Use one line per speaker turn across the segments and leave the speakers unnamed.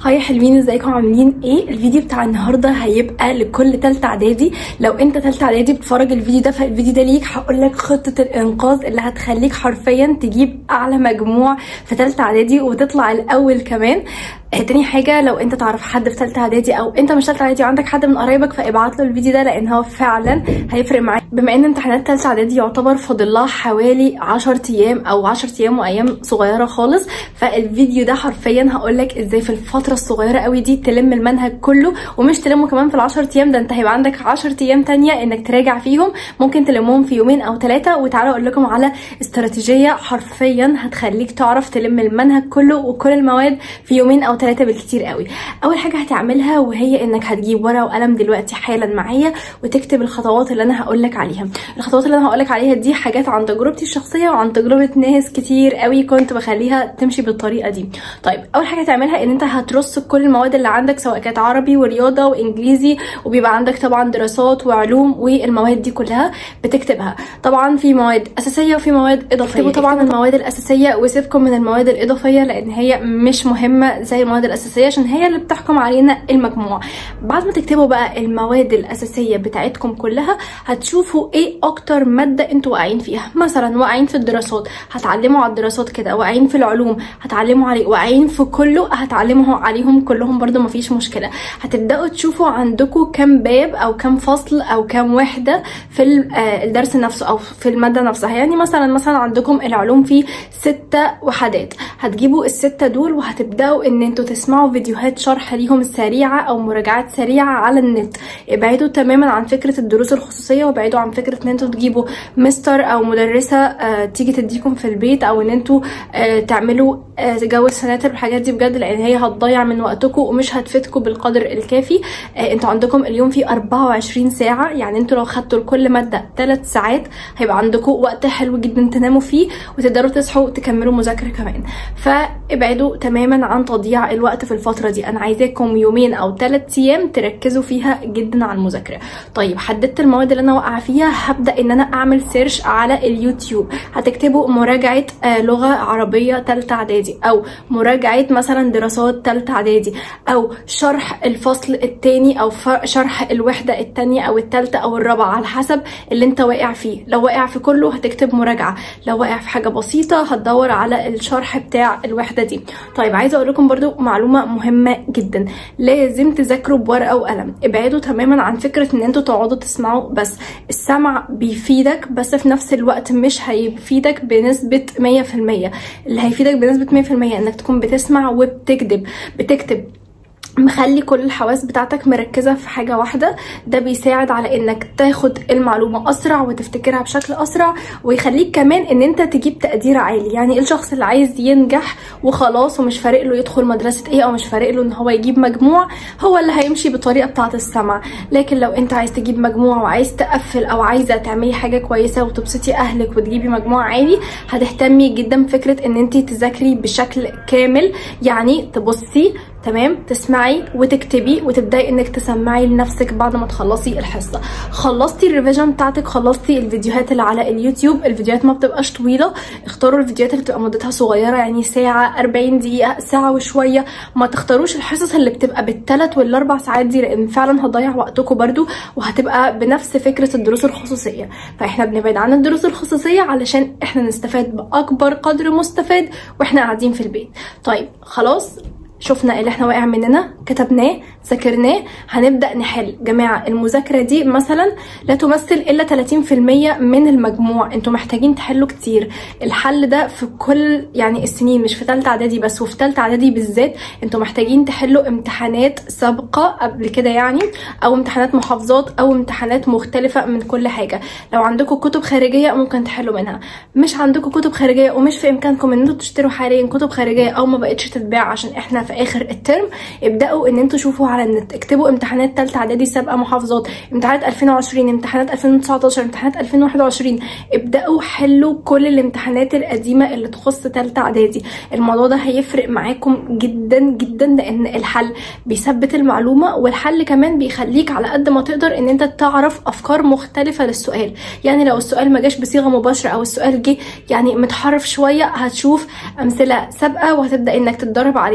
هاي حلوين ازيكم عاملين ايه الفيديو بتاع النهارده هيبقى لكل تالتة اعدادي لو انت تالتة اعدادي بتتفرج الفيديو ده فالفيديو ده ليك هقول لك خطه الانقاذ اللي هتخليك حرفيا تجيب اعلى مجموع في تالتة اعدادي وتطلع الاول كمان آه، تاني حاجة لو انت تعرف حد في تالتة اعدادي او انت مش تالتة اعدادي وعندك حد من قرايبك فابعت له الفيديو ده لان هو فعلا هيفرق معاك بما ان امتحانات تالتة اعدادي يعتبر فاضل لها حوالي 10 ايام او 10 ايام وايام صغيرة خالص فالفيديو ده حرفيا هقول لك ازاي في الفترة الصغيرة قوي دي تلم المنهج كله ومش تلمه كمان في ال10 ايام ده انت هيبقى عندك 10 ايام تانية انك تراجع فيهم ممكن تلمهم في يومين او ثلاثة وتعالى اقول لكم على استراتيجية حرفيا هتخليك تعرف تلم المنهج كله وكل المواد في يومين او ثلاثة بالكتير قوي اول حاجة هتعملها وهي انك هتجيب ورقة وقلم دلوقتي حالا معايا وتكتب الخطوات اللي انا هقول لك عليها الخطوات اللي انا هقول لك عليها دي حاجات عن تجربتي الشخصية وعن تجربة ناس كتير قوي كنت بخليها تمشي بالطريقة دي طيب اول حاجة هتعملها ان انت هترص كل المواد اللي عندك سواء كانت عربي ورياضة وانجليزي وبيبقى عندك طبعا دراسات وعلوم والمواد دي كلها بتكتبها طبعا في مواد اساسيه وفي مواد اضافيه اكتبوا طبعا المواد الاساسيه وسيبكم من المواد الاضافيه لان هي مش مهمه زي المواد الاساسيه عشان هي اللي بتحكم علينا المجموع بعد ما تكتبوا بقى المواد الاساسيه بتاعتكم كلها هتشوفوا ايه اكتر ماده انتوا واقعين فيها مثلا واقعين في الدراسات هتعلموا على الدراسات كده واقعين في العلوم هتعلموا عليه واقعين في كله هتعلموا عليهم كلهم برده مفيش مشكله هتبداوا تشوفوا عندكم كام باب او كام فصل او كام وحده في ال- آه، الدرس نفسه او في الماده نفسها يعني مثلا مثلا عندكم العلوم فيه ستة وحدات هتجيبوا الستة دول وهتبداوا ان انتوا تسمعوا فيديوهات شرح ليهم سريعه او مراجعات سريعه على النت ابعدوا تماما عن فكره الدروس الخصوصيه وابعدوا عن فكره ان انتوا تجيبوا مستر او مدرسه آه، تيجي تديكم في البيت او ان انتوا آه، تعملوا آه، جو السناتر والحاجات دي بجد لان هي هتضيع من وقتكم ومش هتفيدكم بالقدر الكافي آه، انتوا عندكم اليوم فيه 24 ساعه يعني انتوا لو خدتوا لكل ماده 3 ساعات هيبقى عندكم وقت حلو جدا تناموا فيه وتقدروا تصحوا وتكملوا مذاكره كمان فابعدوا تماما عن تضييع الوقت في الفتره دي انا عايزاكم يومين او 3 ايام تركزوا فيها جدا على المذاكره طيب حددت المواد اللي انا واقعه فيها هبدا ان انا اعمل سيرش على اليوتيوب هتكتبوا مراجعه آه، لغه عربيه ثالثه اعدادي او مراجعه مثلا دراسات ثالثه اعدادي او شرح الفصل الثاني او ف- شرح الوحده الثانيه او الثالثه او الرابعه على حسب اللي انت واقع فيه لو واقع في كله هتكتب مراجعه لو واقع في حاجه بسيطه هتدور على الشرح بتاع الوحده دي طيب عايزه اقول لكم برضو معلومه مهمه جدا لازم تذاكروا بورقه وقلم ابعدوا تماما عن فكره ان انتوا تقعدوا تسمعوا بس السمع بيفيدك بس في نفس الوقت مش هيفيدك بنسبه 100% اللي هيفيدك بنسبه 100% انك تكون بتسمع وبتكتب بتكتب مخلي كل الحواس بتاعتك مركزة في حاجة واحدة ده بيساعد على انك تاخد المعلومة اسرع وتفتكرها بشكل اسرع ويخليك كمان ان انت تجيب تقدير عالي يعني الشخص اللي عايز ينجح وخلاص ومش فارق له يدخل مدرسة ايه او مش فارق له ان هو يجيب مجموع هو اللي هيمشي بالطريقة بتاعة السمع لكن لو انت عايز تجيب مجموع وعايز تقفل او عايزة تعملي حاجة كويسة وتبسطي اهلك وتجيبي مجموع عالي هتهتمي جدا بفكرة ان انت تذاكري بشكل كامل يعني تبصي تمام تسمعي وتكتبي وتبداي انك تسمعي لنفسك بعد ما تخلصي الحصه خلصتي الريفيجن بتاعتك خلصتي الفيديوهات اللي على اليوتيوب الفيديوهات ما بتبقاش طويله اختاروا الفيديوهات اللي بتبقى مدتها صغيره يعني ساعه 40 دقيقه ساعه وشويه ما تختاروش الحصص اللي بتبقى بالثلاث والاربع ساعات دي لان فعلا هتضيع وقتكم برده وهتبقى بنفس فكره الدروس الخصوصيه فاحنا بنبعد عن الدروس الخصوصيه علشان احنا نستفاد باكبر قدر مستفاد واحنا قاعدين في البيت طيب خلاص شفنا اللي احنا واقع مننا كتبناه ذاكرناه هنبدا نحل جماعه المذاكره دي مثلا لا تمثل الا 30% من المجموع انتوا محتاجين تحلوا كتير الحل ده في كل يعني السنين مش في ثالثه اعدادي بس وفي ثالثه اعدادي بالذات انتوا محتاجين تحلوا امتحانات سابقه قبل كده يعني او امتحانات محافظات او امتحانات مختلفه من كل حاجه لو عندكم كتب خارجيه ممكن تحلوا منها مش عندكم كتب خارجيه ومش في امكانكم ان انتوا تشتروا حاليا كتب خارجيه او ما بقتش تتباع عشان احنا في اخر الترم ابداوا ان انتوا شوفوا على النت اكتبوا امتحانات ثالثه اعدادي سابقه محافظات امتحانات 2020 امتحانات 2019 امتحانات 2021 ابداوا حلوا كل الامتحانات القديمه اللي تخص ثالثه اعدادي الموضوع ده هيفرق معاكم جدا جدا لان الحل بيثبت المعلومه والحل كمان بيخليك على قد ما تقدر ان انت تعرف افكار مختلفه للسؤال يعني لو السؤال ما جاش بصيغه مباشره او السؤال جه يعني متحرف شويه هتشوف امثله سابقه وهتبدا انك تتدرب عليها بحيث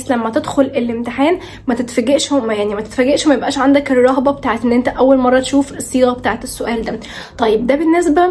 بحيث لما تدخل الامتحان ما تتفاجئش ما يعني ما تتفاجئش وما يبقاش عندك الرهبه بتاعت ان انت اول مره تشوف الصيغه بتاعت السؤال ده طيب ده بالنسبه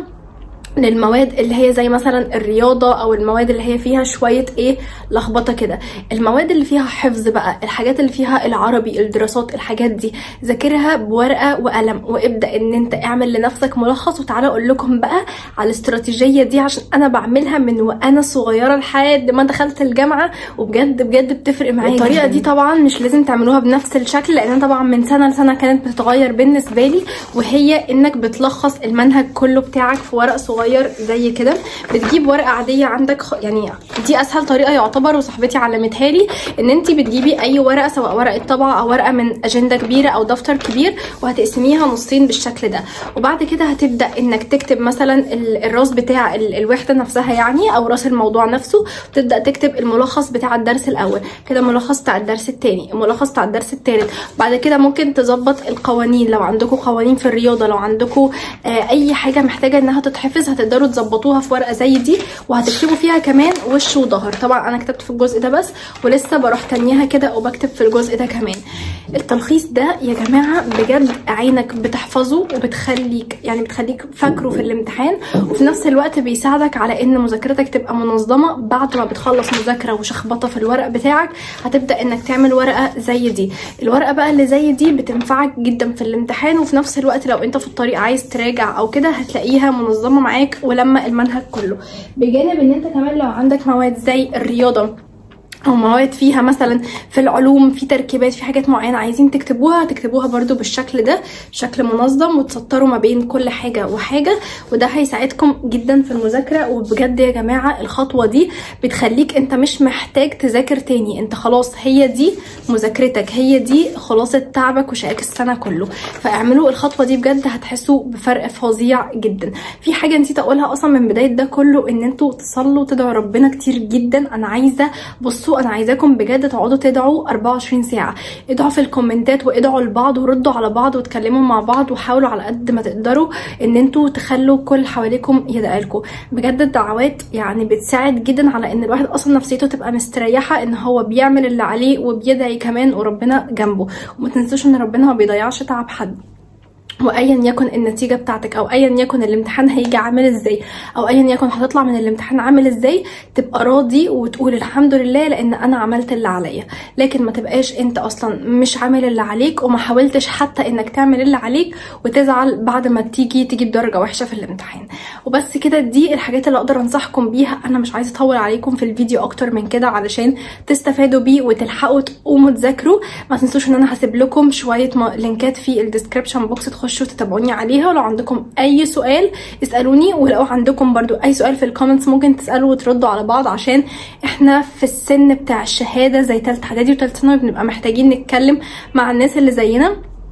للمواد اللي هي زي مثلا الرياضة او المواد اللي هي فيها شوية ايه لخبطة كده المواد اللي فيها حفظ بقى الحاجات اللي فيها العربي الدراسات الحاجات دي ذاكرها بورقة وقلم وابدأ ان انت اعمل لنفسك ملخص وتعالى اقول لكم بقى على الاستراتيجية دي عشان انا بعملها من وانا صغيرة لحد ما دخلت الجامعة وبجد بجد بتفرق معايا الطريقة دي طبعا مش لازم تعملوها بنفس الشكل لان طبعا من سنة لسنة كانت بتتغير بالنسبة لي وهي انك بتلخص المنهج كله بتاعك في ورق صغير زي كده بتجيب ورقه عاديه عندك خ... يعني دي اسهل طريقه يعتبر وصاحبتي علمتها لي ان انت بتجيبي اي ورقه سواء ورقه طبعه او ورقه من اجنده كبيره او دفتر كبير وهتقسميها نصين بالشكل ده وبعد كده هتبدا انك تكتب مثلا ال- الراس بتاع ال- الوحده نفسها يعني او راس الموضوع نفسه وتبدا تكتب الملخص بتاع الدرس الاول كده الملخص بتاع الدرس الثاني الملخص بتاع الدرس الثالث بعد كده ممكن تظبط القوانين لو عندكم قوانين في الرياضه لو عندكم آه اي حاجه محتاجه انها تتحفظ هتقدروا تظبطوها في ورقه زي دي وهتكتبوا فيها كمان وش وظهر طبعا انا كتبت في الجزء ده بس ولسه بروح تانيها كده وبكتب في الجزء ده كمان التلخيص ده يا جماعه بجد عينك بتحفظه وبتخليك يعني بتخليك فاكره في الامتحان وفي نفس الوقت بيساعدك على ان مذاكرتك تبقى منظمه بعد ما بتخلص مذاكره وشخبطه في الورق بتاعك هتبدا انك تعمل ورقه زي دي الورقه بقى اللي زي دي بتنفعك جدا في الامتحان وفي نفس الوقت لو انت في الطريق عايز تراجع او كده هتلاقيها منظمه معاك ولما المنهج كله بجانب ان انت كمان لو عندك مواد زي الرياضه او مواد فيها مثلا في العلوم في تركيبات في حاجات معينه عايزين تكتبوها تكتبوها برضو بالشكل ده شكل منظم وتسطروا ما بين كل حاجه وحاجه وده هيساعدكم جدا في المذاكره وبجد يا جماعه الخطوه دي بتخليك انت مش محتاج تذاكر تاني انت خلاص هي دي مذاكرتك هي دي خلاصه تعبك وشقاك السنه كله فاعملوا الخطوه دي بجد هتحسوا بفرق فظيع جدا في حاجه نسيت اقولها اصلا من بدايه ده كله ان انتوا تصلوا تدعوا ربنا كتير جدا انا عايزه بصوا انا عايزاكم بجد تقعدوا تدعوا 24 ساعه ادعوا في الكومنتات وادعوا لبعض وردوا على بعض واتكلموا مع بعض وحاولوا على قد ما تقدروا ان انتوا تخلوا كل حواليكم يدعي لكم بجد الدعوات يعني بتساعد جدا على ان الواحد اصلا نفسيته تبقى مستريحه ان هو بيعمل اللي عليه وبيدعي كمان وربنا جنبه وما تنسوش ان ربنا ما بيضيعش تعب حد وايا يكن النتيجه بتاعتك او ايا يكن الامتحان هيجي عامل ازاي او ايا يكن هتطلع من الامتحان عامل ازاي تبقى راضي وتقول الحمد لله لان انا عملت اللي عليا لكن ما تبقاش انت اصلا مش عامل اللي عليك وما حاولتش حتى انك تعمل اللي عليك وتزعل بعد ما تيجي تجيب درجه وحشه في الامتحان وبس كده دي الحاجات اللي اقدر انصحكم بيها انا مش عايزه اطول عليكم في الفيديو اكتر من كده علشان تستفادوا بيه وتلحقوا تقوموا تذاكروا ما تنسوش ان انا هسيب لكم شويه لينكات في الديسكربشن بوكس تخشوا تتابعوني عليها ولو عندكم اي سؤال اسالوني ولو عندكم برضو اي سؤال في الكومنتس ممكن تسالوا وتردوا على بعض عشان احنا في السن بتاع الشهاده زي تالتة اعدادي وتالتة ثانوي بنبقى محتاجين نتكلم مع الناس اللي زينا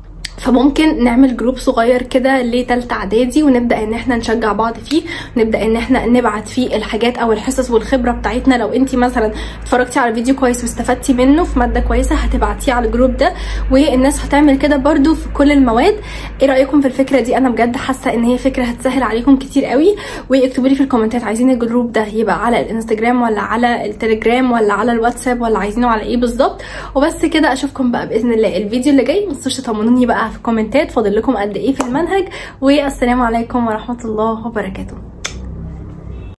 فممكن نعمل جروب صغير كده لتالتة اعدادي ونبدا ان احنا نشجع بعض فيه ونبدا ان احنا نبعت فيه الحاجات او الحصص والخبره بتاعتنا لو انت مثلا اتفرجتي على فيديو كويس واستفدتي منه في ماده كويسه هتبعتيه على الجروب ده والناس هتعمل كده برده في كل المواد ايه رايكم في الفكره دي انا بجد حاسه ان هي فكره هتسهل عليكم كتير قوي واكتبوا لي في الكومنتات عايزين الجروب ده يبقى على الانستجرام ولا على التليجرام ولا على الواتساب ولا عايزينه على ايه بالظبط وبس كده اشوفكم بقى باذن الله الفيديو اللي جاي ما تنسوش تطمنوني بقى في الكومنتات فاضل لكم قد ايه في المنهج والسلام عليكم ورحمه الله وبركاته